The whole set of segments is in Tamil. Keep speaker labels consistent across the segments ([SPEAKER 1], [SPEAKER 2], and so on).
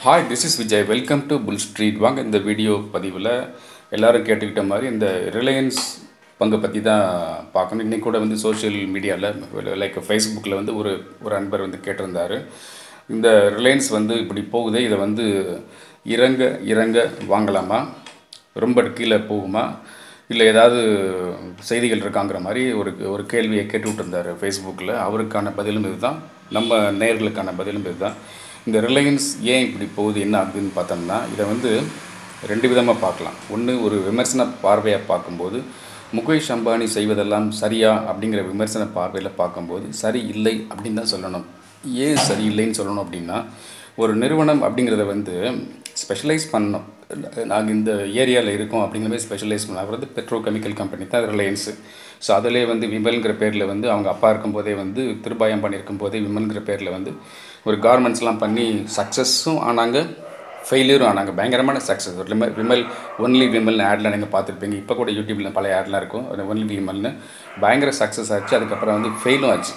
[SPEAKER 1] hi this is Vijay welcome to bull street வாங்க இந்த வீடியோ பதிவில் எல்லாரும் கேட்டுக்கிட்ட மாதிரி இந்த ரிலையன்ஸ் பங்கை பற்றி தான் பார்க்கணும் இன்றைக்கி கூட வந்து சோஷியல் மீடியாவில் லைக் ஃபேஸ்புக்கில் வந்து ஒரு ஒரு அன்பர் வந்து கேட்டிருந்தார் இந்த ரிலையன்ஸ் வந்து இப்படி போகுதே இதை வந்து இறங்க இறங்க வாங்கலாமா ரொம்ப கீழே போகுமா இல்லை ஏதாவது செய்திகள் இருக்காங்கிற மாதிரி ஒரு ஒரு கேள்வியை கேட்டு விட்டுருந்தார் ஃபேஸ்புக்கில் அவருக்கான பதிலும் இதுதான் நம்ம நேயர்களுக்கான பதிலும் இதுதான் இந்த ரிலையன்ஸ் ஏன் இப்படி போகுது என்ன ஆகுதுன்னு பார்த்தோம்னா இதை வந்து ரெண்டு விதமாக பார்க்கலாம் ஒன்று ஒரு விமர்சன பார்வையாக பார்க்கும்போது முகேஷ் அம்பானி செய்வதெல்லாம் சரியா அப்படிங்கிற விமர்சன பார்வையில் பார்க்கும்போது சரி இல்லை அப்படின்னு தான் சொல்லணும் ஏன் சரி இல்லைன்னு சொல்லணும் அப்படின்னா ஒரு நிறுவனம் அப்படிங்கிறத வந்து ஸ்பெஷலைஸ் பண்ணணும் நாங்கள் இந்த ஏரியாவில் இருக்கோம் அப்படிங்கிற மாதிரி ஸ்பெஷலைஸ் பண்ண அவர் வந்து பெட்ரோ கெமிக்கல் கம்பெனி தான் ரிலையன்ஸு ஸோ அதிலே வந்து விமல்ங்கிற பேரில் வந்து அவங்க அப்பா இருக்கும்போதே வந்து திருபாயம் பண்ணியிருக்கும்போதே விமல்ங்கிற பேரில் வந்து ஒரு கார்மெண்ட்ஸ்லாம் பண்ணி சக்ஸஸும் ஆனாங்க ஃபெயிலியரும் ஆனாங்க பயங்கரமான சக்ஸஸ் விமல் விமல் ஒன்லி விமல்னு ஆட்லாம் நீங்கள் பார்த்துருப்பீங்க இப்போ கூட யூடியூப்பில் பழைய ஆட்லாம் இருக்கும் ஒன்லி விமல்னு பயங்கர சக்ஸஸ் ஆச்சு அதுக்கப்புறம் வந்து ஃபெயிலும் ஆச்சு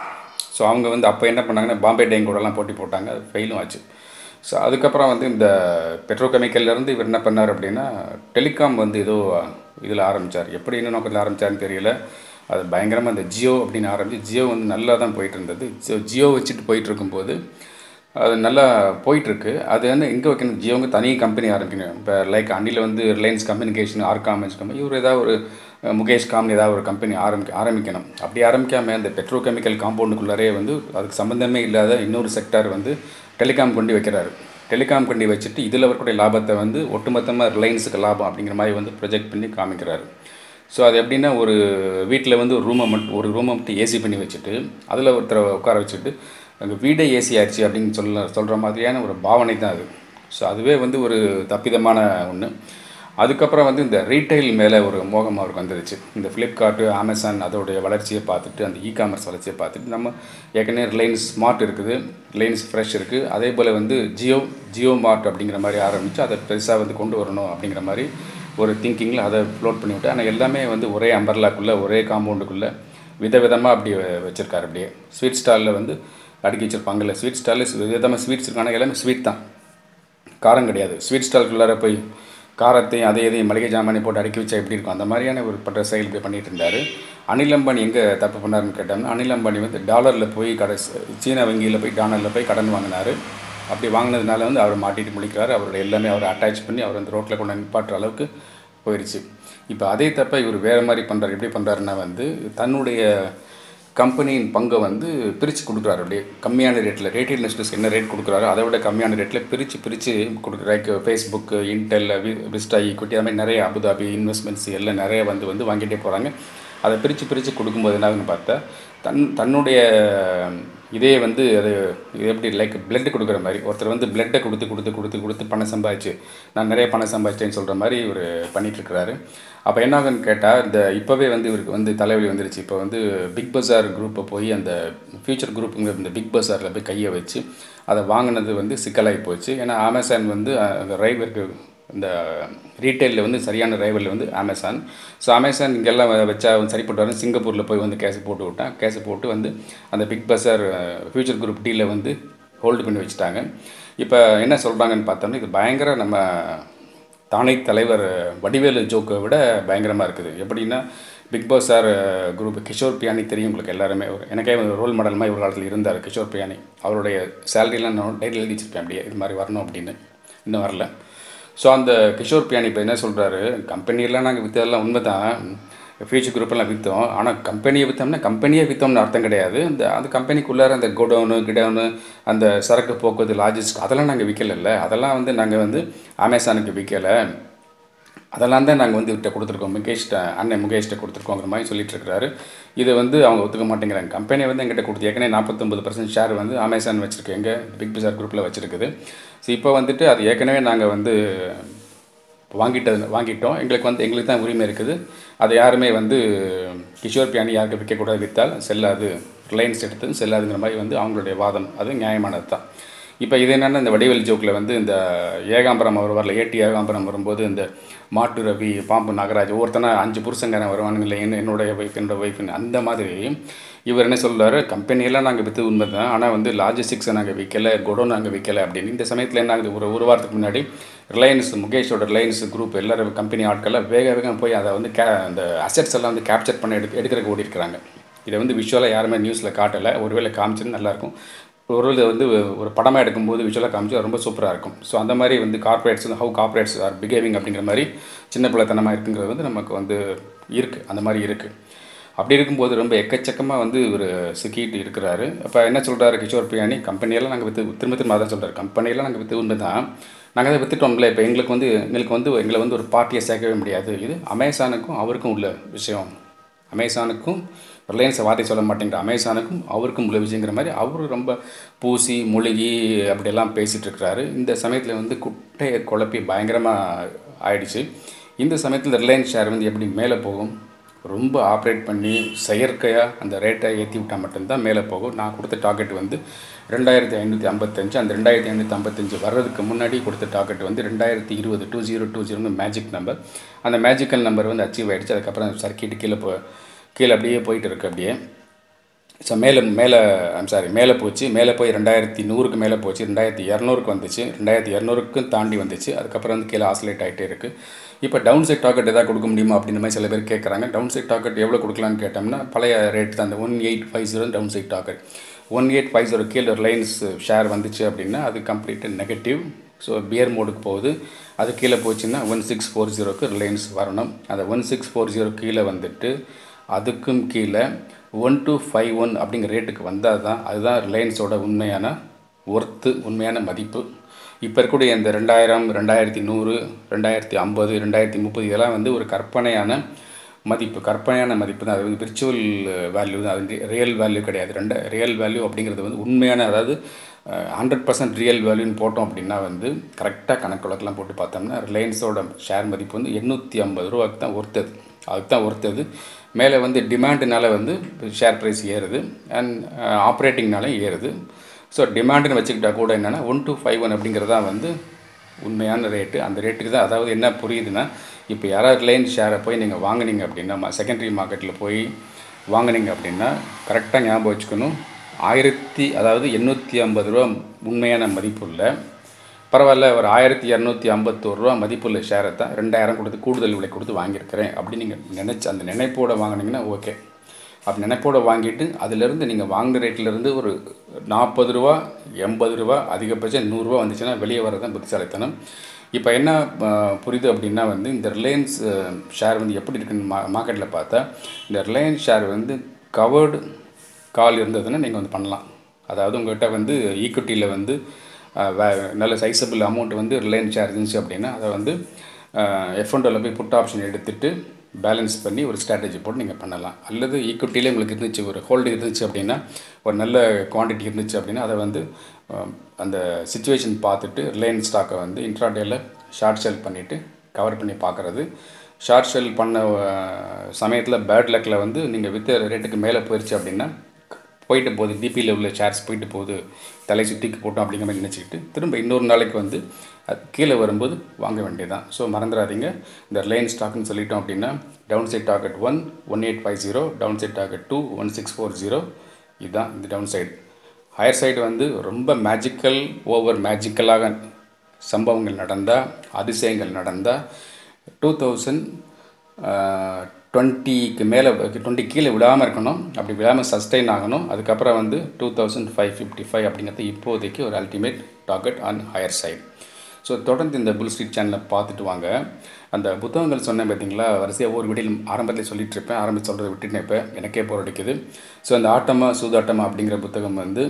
[SPEAKER 1] ஸோ அவங்க வந்து அப்போ என்ன பண்ணாங்கன்னா பாம்பே டேங் கூடலாம் போட்டி போட்டாங்க அது ஃபெயிலும் ஆச்சு ஸோ அதுக்கப்புறம் வந்து இந்த பெட்ரோகெமிக்கல்லேருந்து இவர் என்ன பண்ணார் அப்படின்னா டெலிகாம் வந்து ஏதோ இதில் ஆரம்பித்தார் எப்படி என்ன நோக்கத்தில் ஆரம்பித்தார்னு தெரியல அது பயங்கரமாக இந்த ஜியோ அப்படின்னு ஆரம்பிச்சு ஜியோ வந்து நல்லா தான் போயிட்டு இருந்தது ஸோ ஜியோ வச்சுட்டு போயிட்டு இருக்கும்போது அது நல்லா போயிட்டுருக்கு அது வந்து எங்கே வைக்கணும் ஜியோங்க தனி கம்பெனி ஆரம்பிக்கணும் இப்போ லைக் அண்டியில் வந்து ரிலையன்ஸ் கம்யூனிகேஷன் ஆர்காமன்ஸ் கம்பெனி இவர் ஏதாவது ஒரு முகேஷ் காம்னு ஏதாவது ஒரு கம்பெனி ஆரம்பிக்க ஆரம்பிக்கணும் அப்படி ஆரம்பிக்காமல் இந்த பெட்ரோ கெமிக்கல் காம்பவுண்டுக்குள்ளாரே வந்து அதுக்கு சம்மந்தமே இல்லாத இன்னொரு செக்டார் வந்து டெலிகாம் கொண்டு வைக்கிறாரு டெலிகாம் கொண்டு வச்சுட்டு இதில் வரக்கூடிய லாபத்தை வந்து ஒட்டுமொத்தமாக ரிலையன்ஸுக்கு லாபம் அப்படிங்கிற மாதிரி வந்து ப்ரொஜெக்ட் பண்ணி காமிக்கிறாரு ஸோ அது எப்படின்னா ஒரு வீட்டில் வந்து ஒரு ரூமை மட்டும் ஒரு ரூமை மட்டும் ஏசி பண்ணி வச்சுட்டு அதில் ஒருத்தரை உட்கார வச்சுட்டு அங்கே வீடே ஏசி ஆயிடுச்சு அப்படின்னு சொல்ல சொல்கிற மாதிரியான ஒரு பாவனை தான் அது ஸோ அதுவே வந்து ஒரு தப்பிதமான ஒன்று அதுக்கப்புறம் வந்து இந்த ரீட்டைல் மேலே ஒரு மோகம் அவருக்கு வந்துருச்சு இந்த ஃப்ளிப்கார்ட்டு அமேசான் அதோடைய வளர்ச்சியை பார்த்துட்டு அந்த இ காமர்ஸ் வளர்ச்சியை பார்த்துட்டு நம்ம ஏற்கனவே ரிலையன்ஸ் ஸ்மார்ட் இருக்குது ரிலையன்ஸ் ஃப்ரெஷ் இருக்குது அதே போல் வந்து ஜியோ ஜியோ மார்ட் அப்படிங்கிற மாதிரி ஆரம்பித்து அதை பெருசாக வந்து கொண்டு வரணும் அப்படிங்கிற மாதிரி ஒரு திங்கிங்கில் அதை ஃப்ளோட் பண்ணிவிட்டு ஆனால் எல்லாமே வந்து ஒரே அம்பர்லாக்குள்ளே ஒரே காம்பவுண்டுக்குள்ளே விதவிதமாக அப்படி வச்சுருக்காரு அப்படியே ஸ்வீட் ஸ்டாலில் வந்து அடுக்கி வச்சுருப்பாங்கல்ல ஸ்வீட் ஸ்டாலில் விதமாக ஸ்வீட்ஸ் இருக்காங்க எல்லாமே ஸ்வீட் தான் காரம் கிடையாது ஸ்வீட் ஸ்டாலுக்குள்ளார போய் காரத்தையும் அதே இதையும் மளிகை ஜாமானை போட்டு அடுக்கி வச்சா எப்படி இருக்கும் அந்த மாதிரியான ஒரு பட்ட செயல் போய் பண்ணிகிட்டு இருந்தார் அனில் அம்பானி எங்கே தப்பு பண்ணாருன்னு கேட்டோம்னா அனில் அம்பானி வந்து டாலரில் போய் கடை சீன வங்கியில் போய் டாலரில் போய் கடன் வாங்கினார் அப்படி வாங்கினதுனால வந்து அவர் மாட்டிட்டு முடிக்கிறார் அவரோட எல்லாமே அவரை அட்டாச் பண்ணி அவர் அந்த ரோட்டில் கொண்டு நிப்பாட்டுற அளவுக்கு போயிடுச்சு இப்போ அதே தப்ப இவர் வேறு மாதிரி பண்ணுறாரு எப்படி பண்ணுறாருன்னா வந்து தன்னுடைய கம்பெனியின் பங்கை வந்து பிரித்து கொடுக்குறாரு அப்படியே கம்மியான ரேட்டில் ரேட்டில் இன்வெஸ்டர்ஸ்க்கு என்ன ரேட் கொடுக்குறாரோ அதை விட கம்மியான ரேட்டில் பிரித்து பிரித்து கொடுக்குற like Facebook Intel Vista equity அது மாதிரி நிறைய அபுதாபி இன்வெஸ்ட்மெண்ட்ஸ் எல்லாம் நிறைய வந்து வந்து வாங்கிட்டே போகிறாங்க அதை பிரித்து பிரித்து கொடுக்கும்போது என்னாகுன்னு பார்த்தா தன் தன்னுடைய இதே வந்து அது இது எப்படி லைக் பிளட்டு கொடுக்குற மாதிரி ஒருத்தர் வந்து பிளட்டை கொடுத்து கொடுத்து கொடுத்து கொடுத்து பணம் சம்பாதிச்சு நான் நிறைய பணம் சம்பாதிச்சேன்னு சொல்கிற மாதிரி இவர் பண்ணிகிட்ருக்கிறாரு அப்போ என்ன ஆகுன்னு கேட்டால் இந்த இப்போவே வந்து இவருக்கு வந்து தலைவலி வந்துருச்சு இப்போ வந்து பிக் பஸார் குரூப்பை போய் அந்த ஃபியூச்சர் குரூப்புங்கிற இந்த பிக் பஸாரில் போய் கையை வச்சு அதை வாங்கினது வந்து சிக்கலாகி போச்சு ஏன்னா அமேசான் வந்து அந்த ரைவருக்கு இந்த ரீட்டைலில் வந்து சரியான ரைவலில் வந்து அமேசான் ஸோ அமேசான் இங்கெல்லாம் வச்சா சரிப்பட்டு வரும் சிங்கப்பூரில் போய் வந்து கேஸை போட்டு விட்டான் கேஸை போட்டு வந்து அந்த பிக் பஸார் ஃபியூச்சர் குரூப் டீலில் வந்து ஹோல்டு பண்ணி வச்சுட்டாங்க இப்போ என்ன சொல்கிறாங்கன்னு பார்த்தோம்னா இது பயங்கர நம்ம தானை தலைவர் வடிவேலு ஜோக்கை விட பயங்கரமாக இருக்குது எப்படின்னா big Bazaar group Kishore Biyani தெரியும் உங்களுக்கு எல்லாருமே ஒரு எனக்கே ரோல் மாடல் மாதிரி ஒரு காலத்தில் இருந்தார் கிஷோர் பியானி அவருடைய சேலரிலாம் நான் டைரி எழுதி வச்சுருப்பேன் அப்படியே இது மாதிரி வரணும் அப்படின்னு இன்னும் வரல ஸோ அந்த கிஷோர் பியானி இப்போ என்ன சொல்கிறாரு கம்பெனியெல்லாம் நாங்கள் விற்றதெல்லாம் உண்மை தான் ஃபியூச்சர் குரூப்பெல்லாம் விற்றோம் ஆனால் கம்பெனியை விற்றோம்னா கம்பெனியே விற்றோம்னு அர்த்தம் கிடையாது அந்த அந்த கம்பெனிக்குள்ளார அந்த கோடவுனு கிடவுனு அந்த சரக்கு போக்குவரத்து லாஜிஸ்டிக் அதெல்லாம் நாங்கள் விற்கலைல்ல அதெல்லாம் வந்து நாங்கள் வந்து அமேசானுக்கு விற்கலை அதெல்லாம் தான் நாங்கள் வந்து இவர்கிட்ட கொடுத்துருக்கோம் முகேஷ்ட அண்ணன் முகேஷ்ட கொடுத்துருக்கோங்கிற மாதிரி சொல்லிட்டு இருக்கிறாரு இதை வந்து அவங்க ஒத்துக்க மாட்டேங்கிறாங்க கம்பெனி வந்து எங்கிட்ட கொடுத்து ஏற்கனவே நாற்பத்தொம்பது பர்சன்ட் ஷேர் வந்து அமேசான் வச்சுருக்கு எங்கள் பிக் பஜார் குரூப்பில் வச்சுருக்குது ஸோ இப்போ வந்துட்டு அது ஏற்கனவே நாங்கள் வந்து வாங்கிட்டது வாங்கிட்டோம் எங்களுக்கு வந்து எங்களுக்கு தான் உரிமை இருக்குது அதை யாருமே வந்து கிஷோர் பியானி யாருக்கு விற்கக்கூடாது விற்றால் செல்லாது ரிலையன்ஸ் எடுத்தது செல்லாதுங்கிற மாதிரி வந்து அவங்களுடைய வாதம் அது நியாயமானது தான் இப்போ இது என்னென்னா இந்த வடிவேல் ஜோக்கில் வந்து இந்த ஏகாம்பரம் அவர் வரல ஏடி ஏகாம்பரம் வரும்போது இந்த மாட்டு ரவி பாம்பு நாகராஜ் ஒவ்வொருத்தனா அஞ்சு புருஷங்காரன் வருவானுங்களே என்ன என்னுடைய ஒய்ஃப் என்னோட ஒய்ஃப்னு அந்த மாதிரி இவர் என்ன சொல்றாரு கம்பெனியெல்லாம் நாங்கள் விற்று உண்மை தான் ஆனால் வந்து லாஜிஸ்டிக்ஸை நாங்கள் விற்கல குடோன் நாங்கள் விற்கல அப்படின்னு இந்த சமயத்தில் என்ன ஆகுது ஒரு ஒரு வாரத்துக்கு முன்னாடி ரிலையன்ஸ் முகேஷோட ரிலையன்ஸ் குரூப் எல்லாரும் கம்பெனி ஆட்கள்லாம் வேக வேகம் போய் அதை வந்து கே அந்த அசெட்ஸ் எல்லாம் வந்து கேப்சர் பண்ண எடுக்க எடுக்கிறதுக்கு ஓடி இருக்கிறாங்க இதை வந்து விஷுவலாக யாருமே நியூஸில் காட்டலை ஒருவேளை காமிச்சுன்னு நல்லாயிருக்கும் ஒரு இது வந்து ஒரு படமாக எடுக்கும்போது விஷுவலாக காமிச்சு ரொம்ப சூப்பராக இருக்கும் ஸோ அந்த மாதிரி வந்து கார்ப்பரேட்ஸ் வந்து ஹவு கார்ப்பரேட்ஸ் ஆர் பிஹேவிங் அப்படிங்கிற மாதிரி சின்ன பிள்ளைத்தனமாக இருக்குங்கிறது வந்து நமக்கு வந்து இருக்குது அந்த மாதிரி இருக்குது அப்படி இருக்கும்போது ரொம்ப எக்கச்சக்கமாக வந்து ஒரு சிக்கிட்டு இருக்கிறாரு அப்போ என்ன சொல்கிறாரு கிஷோர் பியானி கம்பெனியெல்லாம் நாங்கள் விற்று திரும்ப திரும்ப அதான் சொல்கிறார் கம்பெனியெல்லாம் நாங்கள் விற்று உண்மை தான் நாங்கள் அதை விற்றுட்டோம்ல இப்போ எங்களுக்கு வந்து எங்களுக்கு வந்து எங்களை வந்து ஒரு பார்ட்டியை சேர்க்கவே முடியாது இது அமேசானுக்கும் அவருக்கும் உள்ள விஷயம் அமேசானுக்கும் ரிலையன்ஸை வார்த்தை சொல்ல மாட்டேங்கிற அமேசானுக்கும் அவருக்கும் உள்ள விஷயங்கிற மாதிரி அவரு ரொம்ப பூசி முழுகி அப்படியெல்லாம் பேசிகிட்டு இருக்கிறாரு இந்த சமயத்தில் வந்து குட்டையை குழப்பி பயங்கரமாக ஆயிடுச்சு இந்த சமயத்தில் ரிலையன்ஸ் ஷேர் வந்து எப்படி மேலே போகும் ரொம்ப ஆப்ரேட் பண்ணி செயற்கையாக அந்த ரேட்டை ஏற்றி விட்டால் மட்டும்தான் மேலே போகும் நான் கொடுத்த டார்கெட் வந்து ரெண்டாயிரத்தி ஐநூற்றி ஐம்பத்தஞ்சு அந்த ரெண்டாயிரத்தி ஐநூற்றி ஐம்பத்தஞ்சு வர்றதுக்கு முன்னாடி கொடுத்த டார்கெட் வந்து ரெண்டாயிரத்தி இருபது டூ ஜீரோ டூ ஜீரோன்னு மேஜிக் நம்பர் அந்த மேஜிக்கல் நம்பர் வந்து அச்சீவ் ஆகிடுச்சு அதுக்கப்புறம் சர்க்கிட்டு கீழே போ கீழே அப்படியே போயிட்டு இருக்கு அப்படியே ஸோ மேலே மேலே ஐம் சாரி மேலே போச்சு மேலே போய் ரெண்டாயிரத்தி நூறுக்கு மேலே போச்சு ரெண்டாயிரத்தி இரநூறுக்கு வந்துச்சு ரெண்டாயிரத்தி இரநூறுக்கும் தாண்டி வந்துச்சு அதுக்கப்புறம் வந்து கீழே ஆசிலேட் ஆகிட்டே இருக்குது இப்போ டவுன் சைட் டார்கெட் எதாவது கொடுக்க முடியுமா அப்படின்ற மாதிரி சில பேர் கேட்குறாங்க டவுன் சைட் டார்கெட் எவ்வளோ கொடுக்கலான்னு கேட்டோம்னா பழைய ரேட் தான் அந்த one eight five zero down side target one eight five zero கீழே ரிலையன்ஸ் ஷேர் வந்துச்சு அப்படின்னா அது கம்ப்ளீட்டாக நெகட்டிவ் ஸோ பியர் மோடுக்கு போகுது அது கீழே போச்சுன்னா ஒன் சிக்ஸ் ஃபோர் ஜீரோக்கு ரிலையன்ஸ் வரணும் அந்த ஒன் சிக்ஸ் ஃபோர் ஜீரோ கீழே வந்துட்டு அதுக்கும் கீழே ஒன் டூ ஃபைவ் ஒன் அப்படிங்கிற ரேட்டுக்கு வந்தால் தான் அதுதான் ரிலையன்ஸோட உண்மையான ஒர்த்து உண்மையான மதிப்பு இப்போ இருக்கக்கூடிய இந்த ரெண்டாயிரம் ரெண்டாயிரத்தி நூறு ரெண்டாயிரத்தி ஐம்பது ரெண்டாயிரத்தி முப்பது இதெல்லாம் வந்து ஒரு கற்பனையான மதிப்பு கற்பனையான மதிப்பு தான் அது வந்து விர்ச்சுவல் வேல்யூ தான் அது ரியல் வேல்யூ கிடையாது ரெண்டு ரியல் வேல்யூ அப்படிங்கிறது வந்து உண்மையான அதாவது ஹண்ட்ரட் பர்சன்ட் ரியல் வேல்யூன்னு போட்டோம் அப்படின்னா வந்து கரெக்டாக கணக்கு வழக்கெல்லாம் போட்டு பார்த்தோம்னா ரிலையன்ஸோட ஷேர் மதிப்பு வந்து எண்ணூற்றி ஐம்பது ரூபாய்க்கு தான் ஒர்த்தது அதுக்கு தான் ஒர்த்தது மேலே வந்து டிமாண்டுனால வந்து ஷேர் ப்ரைஸ் ஏறுது அண்ட் ஆப்ரேட்டிங்னால ஏறுது ஸோ டிமாண்டுன்னு வச்சுக்கிட்டா கூட என்னென்னா ஒன் டூ ஃபைவ் ஒன் அப்படிங்கிறது தான் வந்து உண்மையான ரேட்டு அந்த ரேட்டுக்கு தான் அதாவது என்ன புரியுதுன்னா இப்போ யாராவது ரிலையன்ஸ் ஷேரை போய் நீங்கள் வாங்குனீங்க அப்படின்னா செகண்டரி மார்க்கெட்டில் போய் வாங்குனீங்க அப்படின்னா கரெக்டாக ஞாபகம் வச்சுக்கணும் ஆயிரத்தி அதாவது எண்ணூற்றி ஐம்பது ரூபா உண்மையான மதிப்புள்ள பரவாயில்ல ஒரு ஆயிரத்தி இரநூத்தி ஐம்பத்தோரு ரூபா மதிப்புள்ள ஷேரை தான் ரெண்டாயிரம் கொடுத்து கூடுதல் விலை கொடுத்து வாங்கியிருக்கிறேன் அப்படின்னு நீங்கள் நினச்சி அந்த நினைப்போட வாங்கினீங்கன்னா ஓகே அப்படி நினைப்போட வாங்கிட்டு அதிலிருந்து நீங்கள் வாங்கின ரேட்லேருந்து ஒரு நாற்பது ரூபா எண்பது ரூபா அதிகபட்சம் நூறுரூவா வந்துச்சுன்னா வெளியே வரதான் புத்திசாலித்தனம் இப்போ என்ன அஹ், புரியுது அப்படின்னா வந்து இந்த ரிலையன்ஸ் ஷேர் வந்து எப்படி இருக்குன்னு மா மார்க்கெட்டில் பார்த்தா இந்த ரிலையன்ஸ் ஷேர் வந்து கவர்டு கால் இருந்ததுன்னா நீங்கள் வந்து பண்ணலாம் அதாவது உங்கள்கிட்ட வந்து ஈக்விட்டியில் வந்து அஹ், வே- நல்ல சைஸபிள் அமௌண்ட் வந்து ரிலையன்ஸ் ஷேர் இருந்துச்சு அப்படின்னா அதை வந்து எஃப்என்டோவில் போய் புட் ஆப்ஷன் எடுத்துட்டு பேலன்ஸ் பண்ணி ஒரு ஸ்ட்ராட்டஜி போட்டு நீங்கள் பண்ணலாம் அல்லது ஈக்விட்டிலே உங்களுக்கு இருந்துச்சு ஒரு ஹோல்டு இருந்துச்சு அப்படின்னா ஒரு நல்ல குவாண்டிட்டி இருந்துச்சு அப்படின்னா அதை வந்து அஹ், அந்த சுச்சுவேஷன் பார்த்துட்டு ரிலையன்ஸ் ஸ்டாக்கை வந்து இன்ட்ராடேயில் ஷார்ட் செல் பண்ணிவிட்டு கவர் பண்ணி பார்க்குறது ஷார்ட் செல் பண்ண சமயத்தில் பேட் லக்கில் வந்து நீங்கள் வித்த ரேட்டுக்கு மேலே போயிடுச்சு அப்படின்னா போயிட்டு போகுது டிபியில் உள்ள ஷேர்ஸ் போயிட்டு போகுது தலை சுற்றிக்கு போட்டோம் அப்படிங்கிற மாதிரி நினச்சிக்கிட்டு திரும்ப இன்னொரு நாளைக்கு வந்து அது கீழே வரும்போது வாங்க வேண்டியதுதான் ஸோ மறந்துடாதீங்க இந்த ரிலையன்ஸ் ஸ்டாக்னு சொல்லிட்டோம் அப்படின்னா down side target one one eight five zero down side target two one six four zero இதுதான் இந்த டவுன் சைடு ஹையர் சைடு வந்து ரொம்ப மேஜிக்கல் ஓவர் மேஜிக்கலாக சம்பவங்கள் நடந்தால் அதிசயங்கள் நடந்தால் டூ தௌசண்ட் டுவெண்ட்டிக்கு மேலே டுவெண்ட்டி கீழே விழாமல் இருக்கணும் அப்படி விழாமல் சஸ்டெயின் ஆகணும் அதுக்கப்புறம் வந்து two thousand five fifty five அப்படிங்கிறது இப்போதைக்கு ஒரு ultimate target on higher side so தொடர்ந்து இந்த புல் ஸ்ட்ரீட் சேனலை பார்த்துட்டு வாங்க அந்த புத்தகங்கள் சொன்னேன் பார்த்தீங்களா வரிசையாக ஒவ்வொரு வீடியில் ஆரம்பத்தில் சொல்லிட்டு இருப்பேன் ஆரம்பத்தில் சொல்கிறத விட்டுட்டேன் இப்போ எனக்கே போர் அடிக்குது ஸோ அந்த ஆட்டமா சூதாட்டமா அப்படிங்கிற புத்தகம் வந்து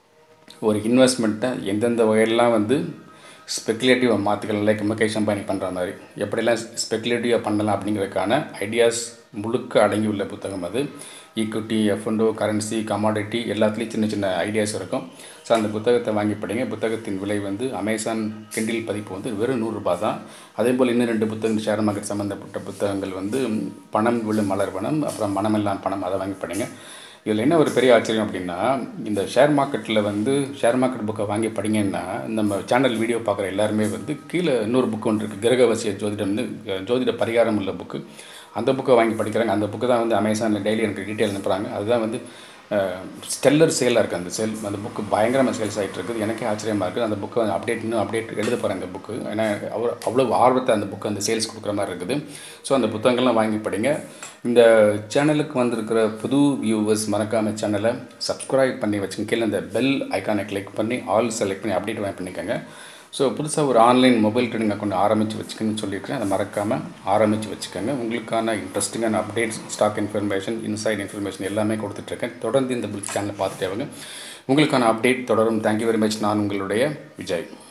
[SPEAKER 1] ஒரு இன்வெஸ்ட்மெண்ட்டை எந்தெந்த வகையெல்லாம் வந்து ஸ்பெக்குலேட்டிவாக மாற்றிக்கலாம் லைக் முகேஷ் அம்பானி பண்ணுற மாதிரி எப்படியெல்லாம் ஸ்பெக்குலேட்டிவாக பண்ணலாம் அப்படிங்கிறதுக்கான ஐடியாஸ் முழுக்க அடங்கியுள்ள புத்தகம் அது ஈக்விட்டி எஃப்என்டோ கரன்சி கமாடிட்டி எல்லாத்துலேயும் சின்ன சின்ன ஐடியாஸ் இருக்கும் ஸோ அந்த புத்தகத்தை வாங்கி படிங்க புத்தகத்தின் விலை வந்து அமேசான் கிண்டில் பதிப்பு வந்து வெறும் நூறுரூபா தான் அதே போல் இன்னும் ரெண்டு புத்தகங்கள் ஷேர் மார்க்கெட் சம்மந்தப்பட்ட புத்தகங்கள் வந்து பணம் விழும் மலர் பணம் அப்புறம் மனமெல்லாம் பணம் அதை வாங்கி படிங்க இதில் என்ன ஒரு பெரிய ஆச்சரியம் அப்படின்னா இந்த ஷேர் மார்க்கெட்டில் வந்து ஷேர் மார்க்கெட் புக்கை வாங்கி படிங்கன்னா நம்ம சேனல் வீடியோ பார்க்குற எல்லாருமே வந்து கீழே இன்னொரு புக்கு ஒன்று இருக்குது கிரகவசிய ஜோதிடம்னு ஜோதிட பரிகாரம் உள்ள புக்கு அந்த புக்கை வாங்கி படிக்கிறாங்க அந்த புக்கு தான் வந்து அமேசானில் டெய்லி எனக்கு டீட்டெயில் அனுப்புகிறாங்க அதுதான் வந்து ஸ்டெல்லர் சேலாக இருக்குது அந்த சேல் அந்த புக்கு பயங்கரமாக சேல்ஸ் ஆகிட்டு இருக்குது எனக்கே ஆச்சரியமாக இருக்குது அந்த புக்கை அப்டேட் இன்னும் அப்டேட் எழுத போகிறேன் அந்த புக்கு ஏன்னா அவ்வளோ அவ்வளோ ஆர்வத்தை அந்த புக்கு அந்த சேல்ஸ் கொடுக்குற மாதிரி இருக்குது ஸோ அந்த புத்தகங்கள்லாம் வாங்கி படிங்க இந்த சேனலுக்கு வந்திருக்கிற புது வியூவர்ஸ் மறக்காமல் சேனலை சப்ஸ்கிரைப் பண்ணி வச்சுங்க கீழே இந்த பெல் ஐக்கானை கிளிக் பண்ணி ஆல் செலக்ட் பண்ணி அப்டேட் வாங்கி பண்ணிக்கோங்க ஸோ புதுசாக ஒரு ஆன்லைன் மொபைல் ட்ரேடிங் அக்கௌண்ட் ஆரம்பித்து வச்சுக்கணும்னு சொல்லியிருக்கேன் அதை மறக்காமல் ஆரம்பித்து வச்சுக்கோங்க உங்களுக்கான இன்ட்ரெஸ்டிங்கான updates stock information inside information எல்லாமே கொடுத்துட்ருக்கேன் தொடர்ந்து இந்த புல் சேனலை பார்த்துட்டே வாங்க உங்களுக்கான அப்டேட் தொடரும் தேங்க்யூ வெரி மச் நான் உங்களுடைய விஜய்